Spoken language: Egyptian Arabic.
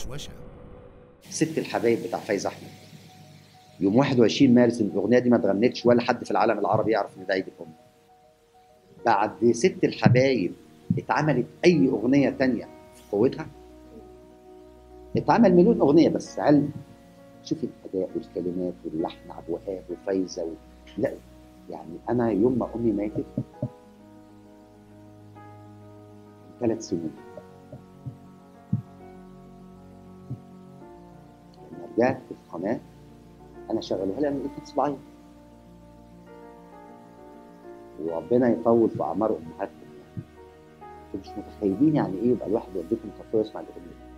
وشوشة ست الحبايب بتاع فايز احمد يوم 21 مارس الاغنيه دي ما اتغنتش ولا حد في العالم العربي يعرف ان ده عيد الام بعد ست الحبايب اتعملت اي اغنيه تانية في قوتها اتعمل مليون اغنيه بس هل شوف الاداء والكلمات واللحن عبد الوهاب وفايزه و... لا يعني انا يوم ما امي ماتت ثلاث سنين لما رجعت القناه انا شغلوها لي انا لقيت نفسي بعيط وربنا يطول في اعمار امهاتكم يعني انتوا مش متخيلين يعني ايه يبقى الواحد والدته متوفيه ويسمع الاغنيه